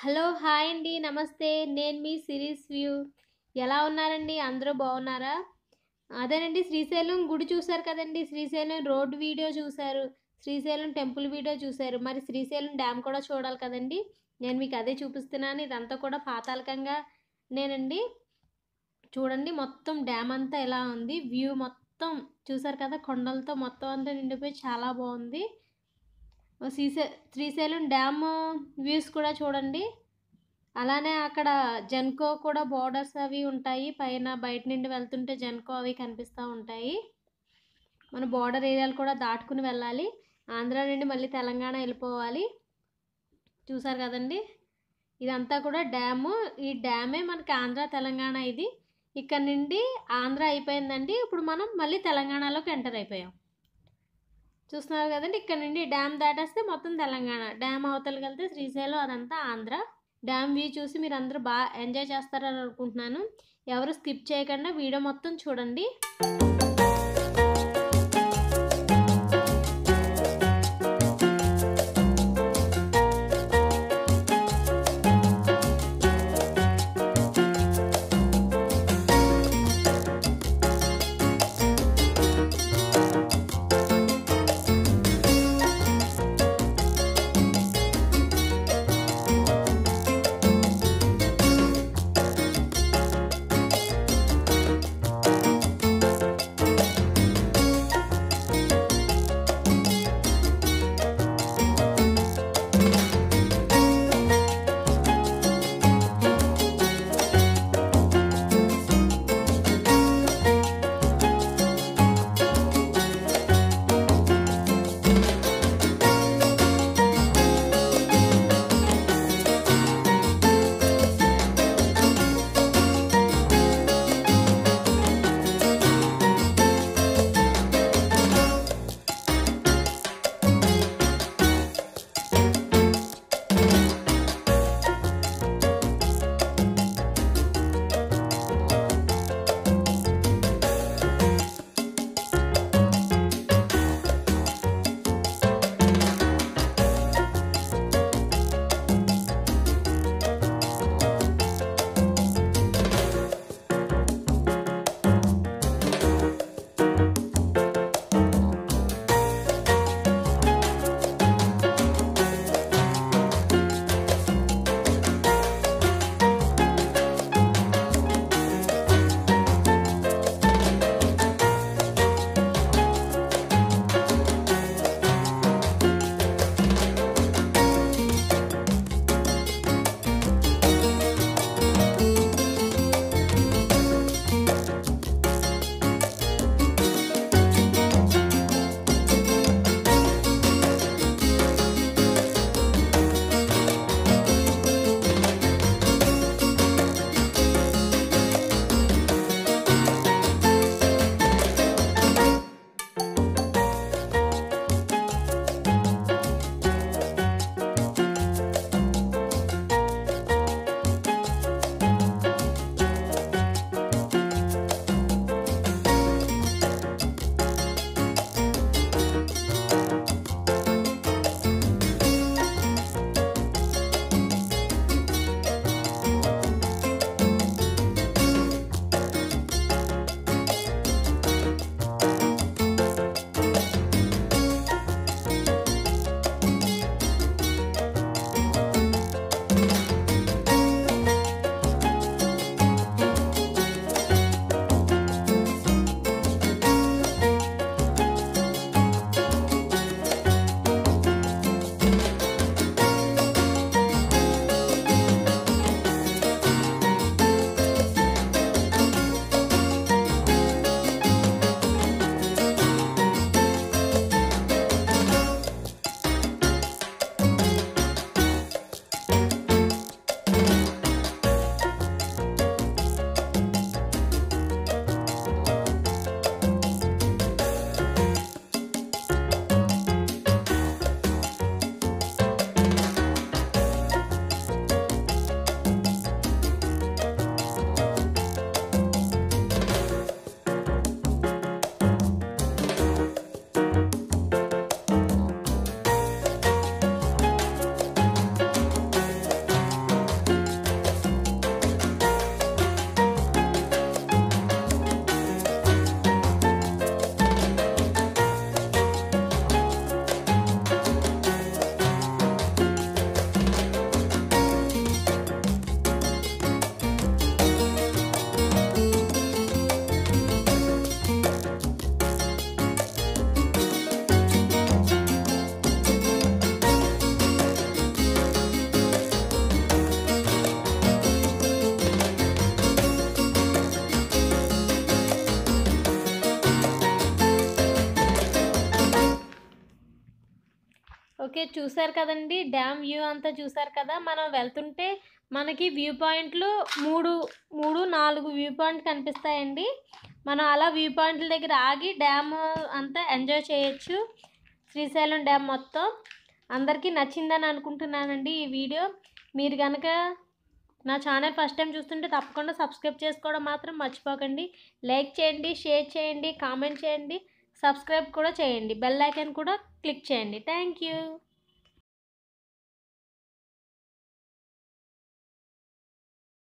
hello hi అండి నమస్తే నేను మీ సిరీస్ వ్యూ ఎలా ఉన్నారండి అందరూ బాగున్నారా అదేనండి శ్రీశైలం గుడి చూశారు కదండి శ్రీశైలం రోడ్ వీడియో చూశారు శ్రీశైలం టెంపుల్ వీడియో చూశారు మరి శ్రీశైలం డ్యామ్ కూడా చూడాలి కదండి నేను మీకు అదే చూపిస్తున్నాను ఇదంతా కూడా పాతాళకంగా నేనండి చూడండి మొత్తం డ్యామ్ అంతా ఎలా ఉంది వ్యూ మొత్తం చూసారు కదా కొండలతో మొత్తం అంతా నిండిపోయి చాలా బాగుంది శ్రీశై శ్రీశైలం డ్యామ్ వ్యూస్ కూడా చూడండి అలానే అక్కడ జెన్కో కూడా బోర్డర్స్ అవి ఉంటాయి పైన బయట నుండి వెళ్తుంటే జెన్కో అవి కనిపిస్తూ ఉంటాయి మన బోర్డర్ ఏరియాలు కూడా దాటుకుని వెళ్ళాలి ఆంధ్ర నుండి మళ్ళీ తెలంగాణ వెళ్ళిపోవాలి చూసారు కదండి ఇదంతా కూడా డ్యాము ఈ డ్యామే మనకి ఆంధ్ర తెలంగాణ ఇది ఇక్కడ నుండి ఆంధ్ర అయిపోయిందండి ఇప్పుడు మనం మళ్ళీ తెలంగాణలోకి ఎంటర్ అయిపోయాం చూస్తున్నారు కదండి ఇక్కడ నుండి డ్యామ్ దాటేస్తే మొత్తం తెలంగాణ డ్యామ్ అవతలకి వెళ్తే శ్రీశైలం అదంతా ఆంధ్ర డ్యామ్ వ్యూ చూసి మీరు అందరూ బాగా ఎంజాయ్ చేస్తారని అనుకుంటున్నాను ఎవరు స్కిప్ చేయకుండా వీడియో మొత్తం చూడండి ఓకే చూసారు కదండి డ్యామ్ వ్యూ అంతా చూసారు కదా మనం వెళ్తుంటే మనకి వ్యూ పాయింట్లు మూడు మూడు నాలుగు వ్యూ పాయింట్ కనిపిస్తాయండి మనం అలా వ్యూ పాయింట్ల దగ్గర ఆగి డ్యామ్ అంతా ఎంజాయ్ చేయొచ్చు శ్రీశైలం డ్యామ్ మొత్తం అందరికీ నచ్చిందని అనుకుంటున్నానండి ఈ వీడియో మీరు కనుక నా ఛానల్ ఫస్ట్ టైం చూస్తుంటే తప్పకుండా సబ్స్క్రైబ్ చేసుకోవడం మాత్రం మర్చిపోకండి లైక్ చేయండి షేర్ చేయండి కామెంట్ చేయండి సబ్స్క్రైబ్ కూడా చేయండి బెల్ ఐకాన్ కూడా క్లిక్ చేయండి థ్యాంక్ యూ